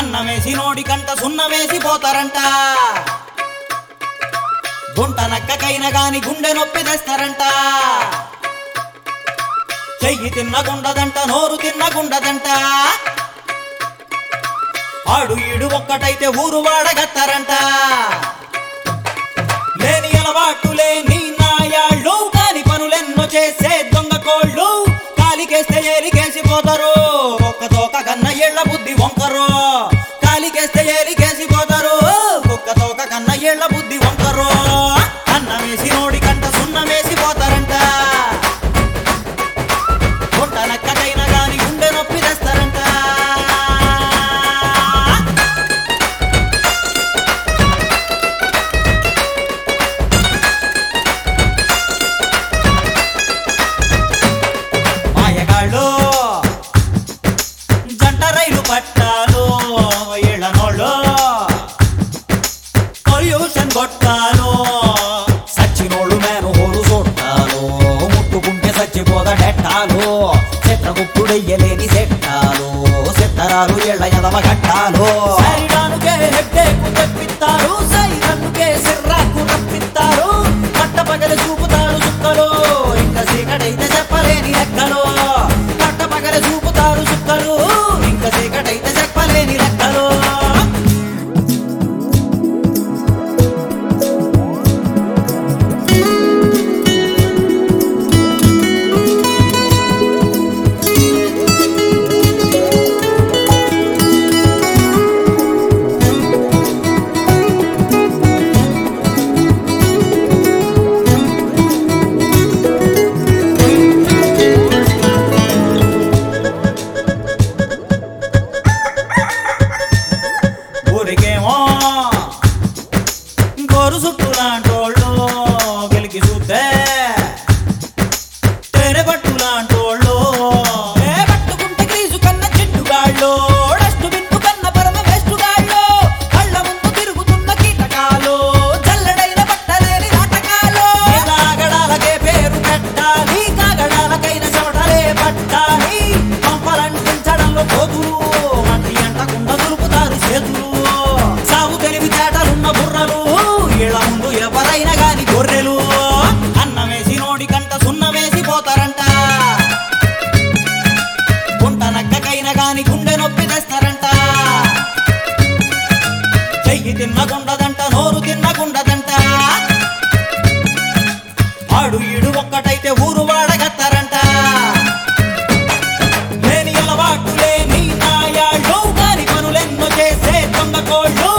అన్నమేసి నోడి కంట సున్నమేసి పోతారంట గుంట నక్కకైన గాని గుండె నొప్పి తెస్తారంట చెయ్యి తిన్నగుండదంట నోరు తిన్నగుండదంట ఆడు ఈడు ఒక్కటైతే ఊరు వాడగత్తారంట లేని అలవాటు లేని నాయాళ్ళు కాని పనులెన్నో చేసే దొంగ కోళ్ళు కాలికేస్తే ఏరికేసి పోతారు ఒక్క తోక కన్న ఏళ్ల బుద్ధి వంకరు కాలికేస్తే ఏరికేసి పోతారు ఒక్క తోక కన్న ఏళ్ల బుద్ధి వంకరు అన్నమేసి నోడి కంట సున్నమేసి పోతారంట గుంట నక్కకైనా గాని గుండె నొప్పి తెస్తారంట మాయగాళ్ళు జంట రైలు పట్టాలు ఇళ్ళనోళ్ళు పొల్యూషన్ కొట్టాలు సచ్చినోళ్ళు మేను హోరు చుట్టాలు ముట్టుకుంటే చచ్చిపోదడెట్టాలు చిత్రగుప్పుడెయ్యలేని సెట్టాలు సిత్తరాలు ఇళ్ళ ఎదవ గట్టాలు సైడానుకే హెడ్డేకు తెప్పిస్తారు సైరన్నుకే సిర్రాకు రప్పిస్తారు పట్ట పగలి చూపుతారు చుక్కలు ఇంకా చీకటైతే చెప్పలేని లెక్కలు పట్ట పగలి చూపుతారు చుక్కలు ఇంకా చీకటైతే చెప్పలేని లెక్కలు ఊరికేమో గోరు చుట్టూ లాంటోళ్ళు గెలికి చూస్తే తెర పట్టు లాంటోళ్ళు ఏ పట్టుకుంటే క్రీజు కన్న చెట్టుగాళ్ళు డస్ట్ బిన్ను కన్న పరమ వేస్టుగాళ్ళు కళ్ళ ముందు తిరుగుతున్న కీటకాలు చల్లడైన బట్టలేని నాటకాలు కాగడాలకే పేరు పెట్టాలి కాగడాలకైన చెమటలే పట్టాలి పంపలంటించడంలో పోతులు మంటి అంటకుండా దులుపుతారు చేతులు సాగు తెలివి తేటలున్న బుర్రలు ఇళ్ళ ముందు ఎవరైనా గాని గొర్రెలు అన్నమేసి నోడి కంట సున్నమేసి పోతారంట గుంట నక్కకైనా గాని గుండె నొప్పి తెస్తారంట చెయ్యి తిన్నగుండదంట నోరు తిన్నగుండదంట ఆడు ఈడు ఒక్కటైతే ఊరు వాడగత్తారంట లేని అలవాటు లేని నాయాళ్ళు కాని పనులెన్నో చేసే దొంగ కోళ్ళు